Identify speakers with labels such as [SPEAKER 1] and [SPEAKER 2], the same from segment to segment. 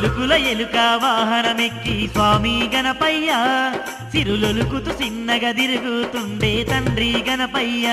[SPEAKER 1] కొలుకుల ఎలుక వాహనమెక్కి స్వామి గణపయ్య సిరులొలుకుతూ చిన్నగా తిరుగుతుండే తండ్రి గణపయ్య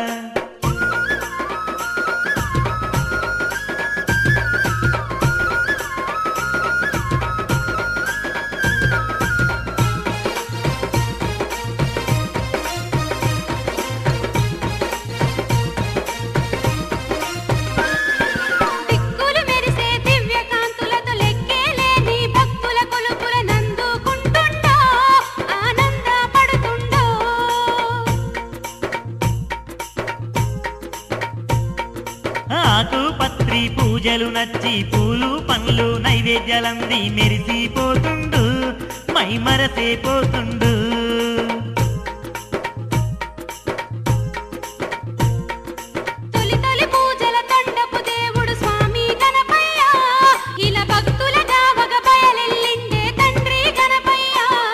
[SPEAKER 2] దిక్కులు మెరిసే దివ్య కాంతులతో లెక్కేలేని భక్తుల కొలుపుల నందుకుంటుండో ఆనంద పడుతుండో
[SPEAKER 1] ఆకు పత్రి పూజలు నచ్చి పూలు పండ్లు నైవేద్యాలంది మెరిసిపోతుండు మై మరసేపోతుండు
[SPEAKER 2] తొలి తొలి పూజల తండపు దేవుడు స్వామి గణపయ్య ఇలా భక్తుల గావగ బయలెల్లిండే తండ్రి గణపయ్య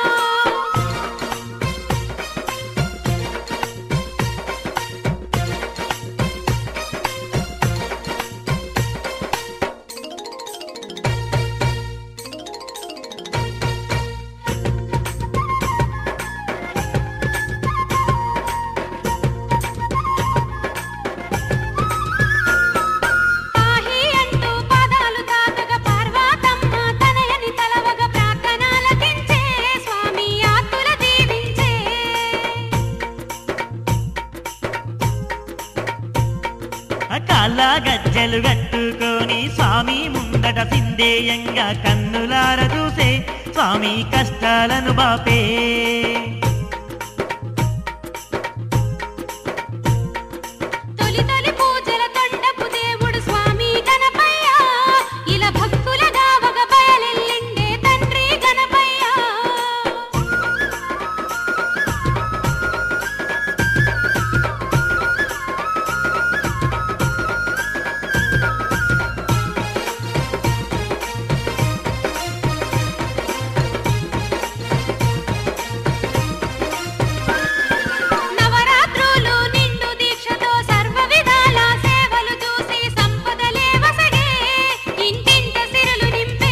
[SPEAKER 2] పాహి అంటూ పాదాలు తాకగ పార్వతమ్మ తనయని తలవగ ప్రార్థనలకించే స్వామి ఆతుల దీవించే
[SPEAKER 1] కాళ్ళ గజ్జలు కట్టుకొని స్వామి ముందట సిందేయంగా కన్నులార చూసే స్వామి కష్టాలను బాపే
[SPEAKER 2] తొలి తొలి పూజల తండపు దేవుడు స్వామి గణపయ్య ఇలా భక్తుల గావగ బయలెల్లిండే తండ్రి గణపయ్య నవరాత్రులు నిండు దీక్షతో సర్వ విధాల సేవలు చూసి సంపదలే వసగే ఇంటింట సిరులు నింపే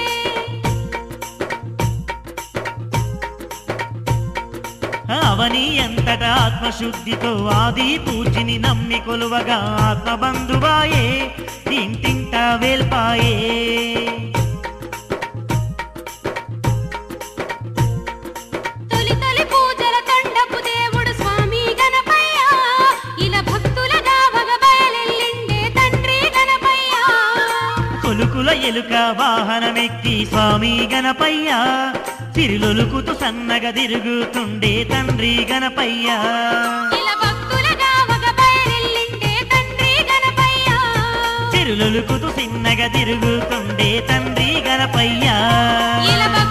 [SPEAKER 1] అవని ఎంతట ఆత్మశుద్ధితో ఆది పూజిని నమ్మి కొలువగా ఆత్మబంధువాయే ఇంటింట వేల్పాయే
[SPEAKER 2] తొలి తొలి పూజల తండపు దేవుడు స్వామి గణపయ్య ఇలా భక్తుల గావగ బయలెల్లిండే తండ్రి గణపయ్య
[SPEAKER 1] కొలుకుల ఎలుక వాహనమెక్కి స్వామి గణపయ్య సిరిలొలుకుతూ సన్నగా తిరుగుతుండే తండ్రి గణపయ్య
[SPEAKER 2] ఇలా భక్తుల గావగ బయలెల్లిండే తండ్రి గణపయ్య
[SPEAKER 1] సిరులొలుకుతూ చిన్నగా తిరుగుతుండే తండ్రి గణపయ్య
[SPEAKER 2] ఇలా